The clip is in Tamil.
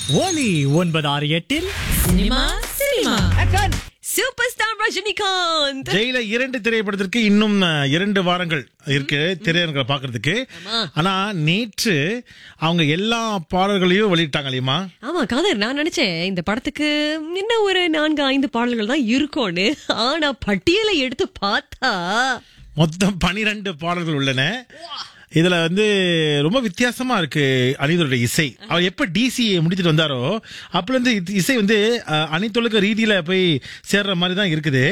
ஒலி ஒன்பது ஆறு எட்டில் cinema cinema super star Rajinikanth Jailer இரண்டு திரைப்படத்திற்கு இன்னும் அஹ், இரண்டு வாரங்கள் இருக்கு திரையரங்களை பாக்குறதுக்கு ஆனா நேற்று அவங்க எல்லா பாடல்களையும் வெளியிட்டாங்க இல்லையுமா ஆமா காதர் நான் நினைச்சேன் இந்த படத்துக்கு இன்னும் ஒரு நான்கு ஐந்து பாடல்கள் தான் இருக்கும்னு ஆனா பட்டியலை எடுத்து பார்த்தா மொத்தம் பனிரெண்டு பாடல்கள் உள்ளன இதுல வந்து ரொம்ப வித்தியாசமா இருக்கு அனிதோட இசை அவர் எப்ப டிசி முடிச்சிட்டு வந்தாரோ அப்பல இருந்து இசை வந்து அஹ், அனைத்துலக ரீதியில போய் சேர்ற மாதிரி தான் இருக்குது